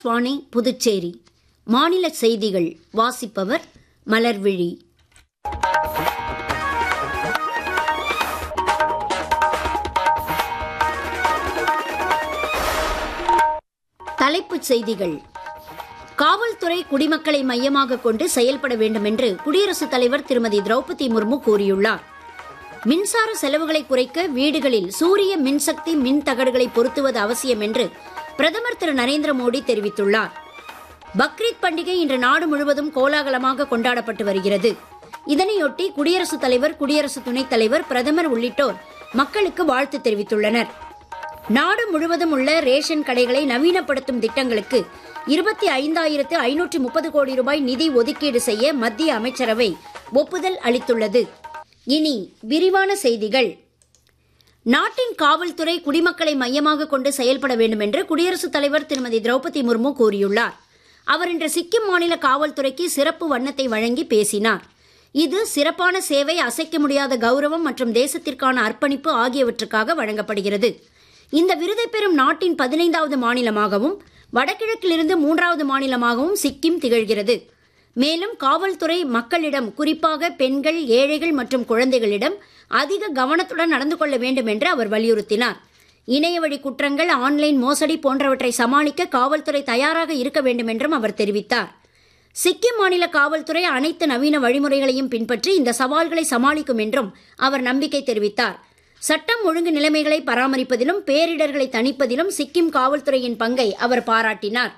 வாணி புதுச்சேரி மாநில செய்திகள் வாசிப்பவர் மலர்விழி தலைப்புச் செய்திகள் காவல்துறை குடிமக்களை மையமாக கொண்டு செயல்பட வேண்டும் என்று குடியரசுத் தலைவர் திருமதி திரௌபதி முர்மு கூறியுள்ளார் மின்சார செலவுகளை குறைக்க வீடுகளில் சூரிய மின்சக்தி மின் தகடுகளை பொருத்துவது அவசியம் என்று பிரதமர் திரு நரேந்திர மோடி தெரிவித்துள்ளார் பக்ரீத் பண்டிகை இன்று நாடு முழுவதும் கோலாகலமாக கொண்டாடப்பட்டு வருகிறது இதனையொட்டி குடியரசுத் தலைவர் குடியரசு துணைத் தலைவர் பிரதமர் உள்ளிட்டோர் மக்களுக்கு வாழ்த்து தெரிவித்துள்ளனர் நாடு முழுவதும் உள்ள ரேஷன் கடைகளை நவீனப்படுத்தும் திட்டங்களுக்கு இருபத்தி ஐந்தாயிரத்து ஐநூற்று முப்பது கோடி ரூபாய் நிதி ஒதுக்கீடு செய்ய மத்திய அமைச்சரவை ஒப்புதல் அளித்துள்ளது இனி விரிவான செய்திகள் நாட்டின் காவல்துறை குடிமக்களை மையமாக கொண்டு செயல்பட வேண்டும் என்று குடியரசுத் தலைவர் திருமதி திரௌபதி முர்மு கூறியுள்ளார் அவர் இன்று சிக்கிம் மாநில காவல்துறைக்கு சிறப்பு வண்ணத்தை வழங்கி பேசினார் இது சிறப்பான சேவை அசைக்க முடியாத கௌரவம் மற்றும் தேசத்திற்கான அர்ப்பணிப்பு ஆகியவற்றுக்காக வழங்கப்படுகிறது இந்த விருதை பெறும் நாட்டின் பதினைந்தாவது மாநிலமாகவும் வடகிழக்கிலிருந்து மூன்றாவது மாநிலமாகவும் சிக்கிம் திகழ்கிறது மேலும் காவல்துறை மக்களிடம் குறிப்பாக பெண்கள் ஏழைகள் மற்றும் குழந்தைகளிடம் அதிக கவனத்துடன் நடந்து கொள்ள வேண்டும் என்று அவர் வலியுறுத்தினார் இணையவழி குற்றங்கள் ஆன்லைன் மோசடி போன்றவற்றை சமாளிக்க காவல்துறை தயாராக இருக்க வேண்டும் என்றும் அவர் தெரிவித்தார் சிக்கிம் மாநில காவல்துறை அனைத்து நவீன வழிமுறைகளையும் பின்பற்றி இந்த சவால்களை சமாளிக்கும் என்றும் அவர் நம்பிக்கை தெரிவித்தார் சட்டம் ஒழுங்கு நிலைமைகளை பராமரிப்பதிலும் பேரிடர்களை தணிப்பதிலும் சிக்கிம் காவல்துறையின் பங்கை அவர் பாராட்டினார்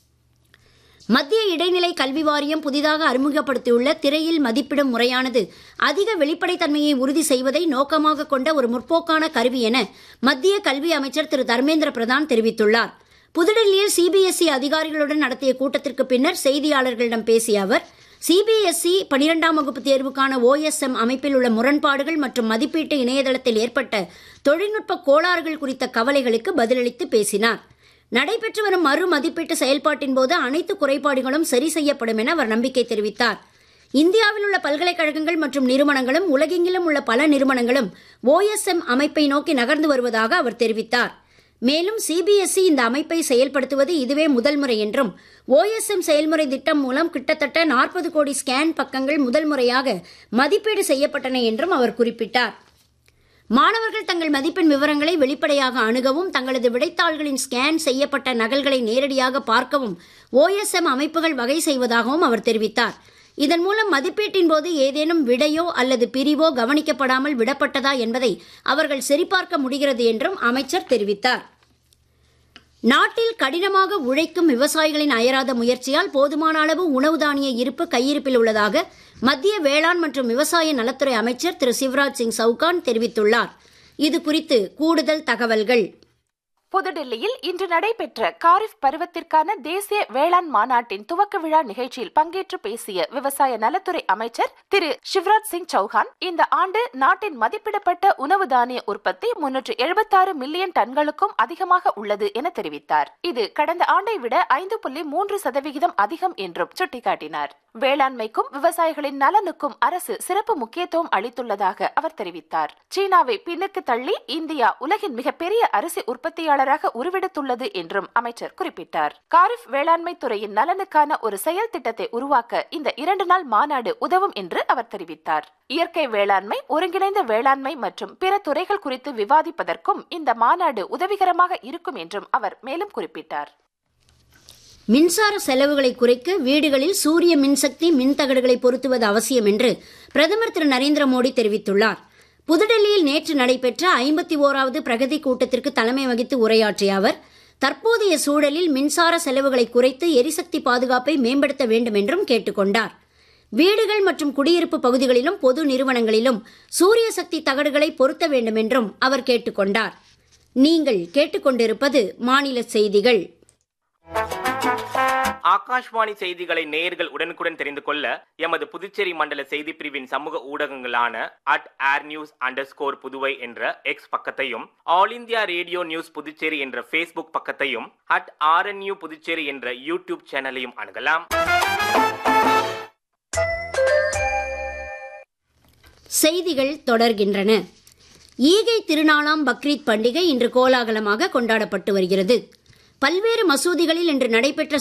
மத்திய இடைநிலை கல்வி வாரியம் புதிதாக அறிமுகப்படுத்தியுள்ள திரையில் மதிப்பிடும் முறையானது அதிக வெளிப்படைத்தன்மையை உறுதி செய்வதை நோக்கமாக கொண்ட ஒரு முற்போக்கான கருவி என மத்திய கல்வி அமைச்சர் திரு தர்மேந்திர பிரதான் தெரிவித்துள்ளார் புதுடெல்லியில் சிபிஎஸ்இ அதிகாரிகளுடன் நடத்திய கூட்டத்திற்கு பின்னர் செய்தியாளர்களிடம் பேசிய அவர் சிபிஎஸ்இ பனிரெண்டாம் வகுப்பு தேர்வுக்கான ஓஎஸ்எம் அமைப்பில் உள்ள முரண்பாடுகள் மற்றும் மதிப்பீட்டு இணையதளத்தில் ஏற்பட்ட தொழில்நுட்ப கோளாறுகள் குறித்த கவலைகளுக்கு பதிலளித்து பேசினார் நடைபெற்று வரும் மறு மதிப்பீட்டு செயல்பாட்டின் போது அனைத்து குறைபாடுகளும் சரி செய்யப்படும் என அவர் நம்பிக்கை தெரிவித்தார் இந்தியாவில் உள்ள பல்கலைக்கழகங்கள் மற்றும் நிறுவனங்களும் உலகெங்கிலும் உள்ள பல நிறுவனங்களும் ஓஎஸ்எம் அமைப்பை நோக்கி நகர்ந்து வருவதாக அவர் தெரிவித்தார் மேலும் சிபிஎஸ்இ இந்த அமைப்பை செயல்படுத்துவது இதுவே முதல் முறை என்றும் ஓஎஸ்எம் செயல்முறை திட்டம் மூலம் கிட்டத்தட்ட நாற்பது கோடி ஸ்கேன் பக்கங்கள் முதல் முறையாக மதிப்பீடு செய்யப்பட்டன என்றும் அவர் குறிப்பிட்டார் மாணவர்கள் தங்கள் மதிப்பெண் விவரங்களை வெளிப்படையாக அணுகவும் தங்களது விடைத்தாள்களின் ஸ்கேன் செய்யப்பட்ட நகல்களை நேரடியாக பார்க்கவும் ஓஎஸ்எம் அமைப்புகள் வகை செய்வதாகவும் அவர் தெரிவித்தார் இதன் மூலம் மதிப்பீட்டின் போது ஏதேனும் விடையோ அல்லது பிரிவோ கவனிக்கப்படாமல் விடப்பட்டதா என்பதை அவர்கள் சரிபார்க்க முடிகிறது என்றும் அமைச்சர் தெரிவித்தார் நாட்டில் கடினமாக உழைக்கும் விவசாயிகளின் அயராத முயற்சியால் போதுமான அளவு உணவு தானிய இருப்பு கையிருப்பில் உள்ளதாக மத்திய வேளாண் மற்றும் விவசாய நலத்துறை அமைச்சர் திரு சிவராஜ் சிங் சவுகான் தெரிவித்துள்ளார் இது குறித்து கூடுதல் தகவல்கள் புதுடில்லியில் இன்று நடைபெற்ற காரிஃப் பருவத்திற்கான தேசிய வேளாண் மாநாட்டின் துவக்க விழா நிகழ்ச்சியில் பங்கேற்று பேசிய விவசாய நலத்துறை அமைச்சர் திரு சிவராஜ் சிங் சௌஹான் இந்த ஆண்டு நாட்டின் மதிப்பிடப்பட்ட உணவு தானிய உற்பத்தி முன்னூற்று எழுபத்தாறு மில்லியன் டன்களுக்கும் அதிகமாக உள்ளது என தெரிவித்தார் இது கடந்த ஆண்டை விட ஐந்து புள்ளி மூன்று சதவிகிதம் அதிகம் என்றும் சுட்டிக்காட்டினார் வேளாண்மைக்கும் விவசாயிகளின் நலனுக்கும் அரசு சிறப்பு முக்கியத்துவம் அளித்துள்ளதாக அவர் தெரிவித்தார் சீனாவை பின்னுக்கு தள்ளி இந்தியா உலகின் மிகப்பெரிய அரிசி உற்பத்தியாளர் செயலாளராக உருவெடுத்துள்ளது என்றும் அமைச்சர் குறிப்பிட்டார் காரிஃப் வேளாண்மை துறையின் நலனுக்கான ஒரு செயல் திட்டத்தை உருவாக்க இந்த இரண்டு நாள் மாநாடு உதவும் என்று அவர் தெரிவித்தார் இயற்கை வேளாண்மை ஒருங்கிணைந்த வேளாண்மை மற்றும் பிற துறைகள் குறித்து விவாதிப்பதற்கும் இந்த மாநாடு உதவிகரமாக இருக்கும் என்றும் அவர் மேலும் குறிப்பிட்டார் மின்சார செலவுகளை குறைக்க வீடுகளில் சூரிய மின்சக்தி மின்தகடுகளை பொருத்துவது அவசியம் என்று பிரதமர் திரு நரேந்திர மோடி தெரிவித்துள்ளார் புதுடெல்லியில் நேற்று நடைபெற்ற ஐம்பத்தி ஓராவது பிரகதி கூட்டத்திற்கு தலைமை வகித்து உரையாற்றிய அவர் தற்போதைய சூழலில் மின்சார செலவுகளை குறைத்து எரிசக்தி பாதுகாப்பை மேம்படுத்த வேண்டும் என்றும் கேட்டுக்கொண்டார் வீடுகள் மற்றும் குடியிருப்பு பகுதிகளிலும் பொது நிறுவனங்களிலும் சூரிய சக்தி தகடுகளை பொருத்த வேண்டும் என்றும் அவர் கேட்டுக்கொண்டார் நீங்கள் கேட்டுக்கொண்டிருப்பது மாநில செய்திகள் ஆகாஷ்வாணி செய்திகளை நேயர்கள் உடனுக்குடன் தெரிந்து கொள்ள எமது புதுச்சேரி மண்டல செய்தி பிரிவின் சமூக ஊடகங்களான at air news underscore Puduvai என்ற எக்ஸ் பக்கத்தையும் All India radio news Puducherry என்ற ஃபேஸ்புக் பக்கத்தையும் அட் ஆர்என்யூ புதுச்சேரி என்ற யூடியூப் சேனலையும் அணுகலாம் செய்திகள் தொடர்கின்றன ஈகை திருநாளாம் பக்ரீத் பண்டிகை இன்று கோலாகலமாக கொண்டாடப்பட்டு வருகிறது பல்வேறு மசூதிகளில் இன்று நடைபெற்ற